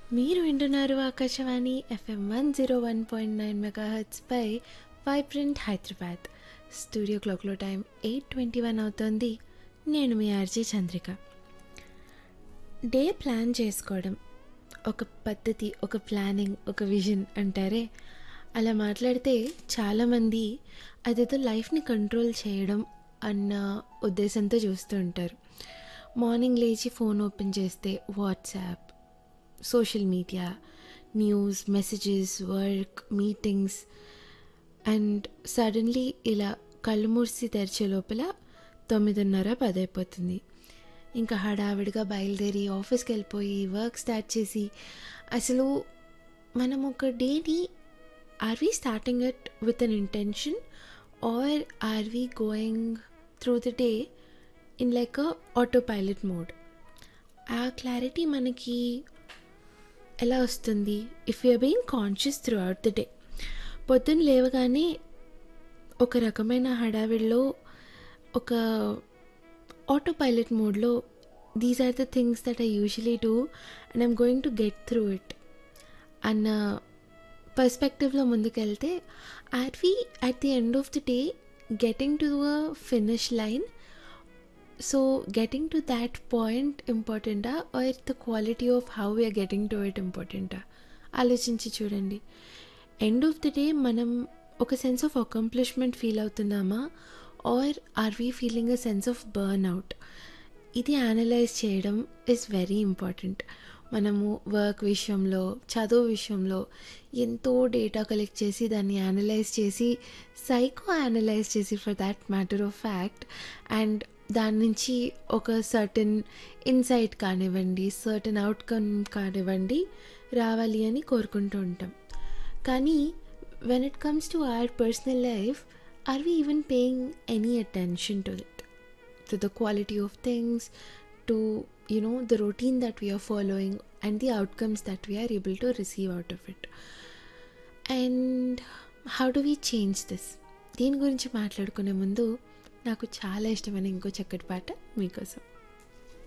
మీరు వింటున్నారు Akashvani FM one zero one point nine మెగాహెట్స్పై వైబ్రెంట్ హైదరాబాద్ స్టూడియో క్లాక్లో టైం ఎయిట్ ట్వంటీ వన్ అవుతోంది నేను మీ ఆర్జే చంద్రిక డే ప్లాన్ చేసుకోవడం ఒక పద్ధతి ఒక ప్లానింగ్ ఒక విజన్ అంటారే అలా మాట్లాడితే చాలామంది అదేదో లైఫ్ని కంట్రోల్ చేయడం అన్న ఉద్దేశంతో చూస్తూ ఉంటారు మార్నింగ్ లేచి ఫోన్ ఓపెన్ చేస్తే WhatsApp social media news messages work meetings and suddenly ఇలా కళ్ళు మూసి తెరిచే లోపల తొమ్మిదిన్నర పది అయిపోతుంది ఇంకా హడావిడిగా బయలుదేరి ఆఫీస్కి వెళ్ళిపోయి వర్క్ స్టార్ట్ చేసి అసలు మనం ఒక డేని are we starting it with an intention are are we going through the day in like a auto pilot mode ఆ క్లారిటీ మనకి ఎలా వస్తుంది if you being conscious throughout the day పొద్దున్న లేవగానే ఒక రకమైన హడావిడిలో ఒక ఆటో పైలట్ మోడ్లో these are the things that I usually do and I'm going to get through it అన్న పర్స్పెక్టివ్లో ముందుకెళ్తే are we at the end of the day getting to a finish line so getting to that point ఇంపార్టెంటా are the quality of how we are getting to it ఇంపార్టెంటా ఆలోచించి చూడండి end of the day మనం ఒక sense of accomplishment feel అవుతున్నామా are are we feeling a sense of burn out ఇది analyse చేయడం is very important మనము వర్క్ విషయంలో చదువు విషయంలో ఎంతో డేటా కలెక్ట్ చేసి దాన్ని అనలైజ్ చేసి సైకో అనలైజ్ చేసి for that matter of fact and దాని నుంచి ఒక సర్టన్ ఇన్సైట్ కానివ్వండి సర్టన్ అవుట్కమ్ కానివ్వండి రావాలి అని కోరుకుంటూ ఉంటాం కానీ when it comes to our personal life are we even paying any attention to it to the quality of things, to you know the routine that we are following, and the outcomes that we are able to receive out of it. And how do we change this దీని గురించి మాట్లాడుకునే ముందు నాకు చాలా ఇష్టమైన ఇంకో చక్కటి పాట మీకోసం